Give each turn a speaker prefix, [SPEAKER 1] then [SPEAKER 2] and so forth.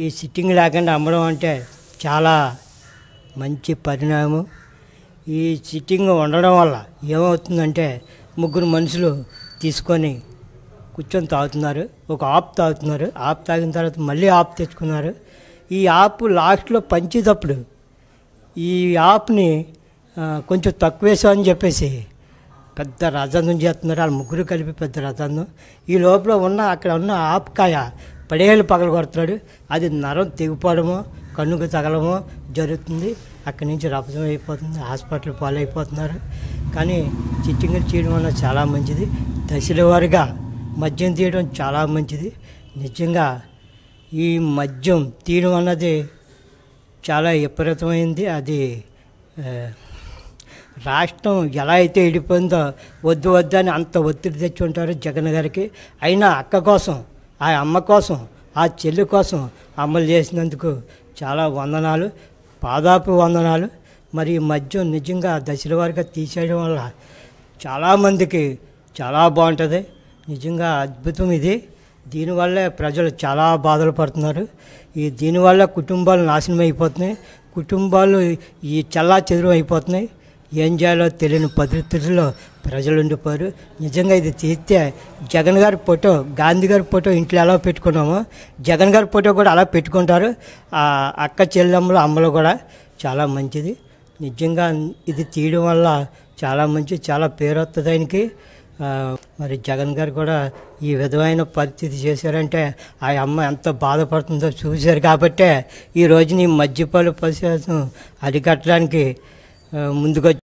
[SPEAKER 1] ఈ సిట్టింగ్ లేకుండా అమ్మడం అంటే చాలా మంచి పరిణామం ఈ సిట్టింగ్ ఉండడం వల్ల ఏమవుతుందంటే ముగ్గురు మనుషులు తీసుకొని కూర్చొని తాగుతున్నారు ఒక ఆప్ తాగుతున్నారు ఆప్ తాగిన తర్వాత మళ్ళీ ఆప్ తెచ్చుకున్నారు ఈ ఆప్ లాస్ట్లో పంచేటప్పుడు ఈ ఆప్ని ఆ, కొంచెం తక్కువ వేసామని చెప్పేసి పెద్ద రథందం చేస్తున్నారు వాళ్ళ ముగ్గురు కలిపి పెద్ద రథందం ఈ లోపల ఉన్న అక్కడ ఉన్న ఆపకాయ పడేళ్ళు పగల కొడుతున్నాడు అది నరం తెగిపోవడమో కన్నుకు తగలమో జరుగుతుంది అక్కడి నుంచి రపసం అయిపోతుంది హాస్పిటల్ పాలైపోతున్నారు కానీ చిట్టింగులు చేయడం వల్ల చాలా మంచిది దశల వారీగా మద్యం తీయడం చాలా మంచిది నిజంగా ఈ మద్యం తీయడం అన్నది చాలా విపరీతమైంది అది ఆ, రాష్ట్రం ఎలా అయితే ఇడిపోయిందో వద్దు వద్దు అని అంత ఒత్తిడి తెచ్చి ఉంటారు జగన్ గారికి అయినా అక్క కోసం ఆ అమ్మ కోసం ఆ చెల్లి కోసం అమలు చేసినందుకు చాలా వందనాలు పాదాపు వందనాలు మరి ఈ మద్యం నిజంగా దశల వారిగా తీసేయడం వల్ల చాలామందికి చాలా బాగుంటుంది నిజంగా అద్భుతం ఇది దీనివల్లే ప్రజలు చాలా బాధలు పడుతున్నారు ఈ దీనివల్ల కుటుంబాలు నాశనం అయిపోతున్నాయి కుటుంబాలు ఈ చల్లా చెదురు అయిపోతున్నాయి ఏం చేయాలో తెలియని పరిస్థితుల్లో ప్రజలు ఉండిపోయారు నిజంగా ఇది తీస్తే జగన్ గారి ఫోటో గాంధీ గారి ఫోటో ఇంట్లో ఎలా పెట్టుకున్నామో జగన్ గారి ఫోటో కూడా అలా పెట్టుకుంటారు ఆ అక్క చెల్లెమ్మలు అమ్మలు కూడా చాలా మంచిది నిజంగా ఇది తీయడం వల్ల చాలా మంచి చాలా పేరు వస్తుంది ఆయనకి ఆ, మరి జగన్ గారు కూడా ఈ విధమైన పరిస్థితి చేశారంటే ఆ అమ్మ ఎంత బాధపడుతుందో చూశారు కాబట్టే ఈ రోజున ఈ మద్యపాలు పరిస్థితులను అరికట్టడానికి ఆ, ముందుకొచ్చి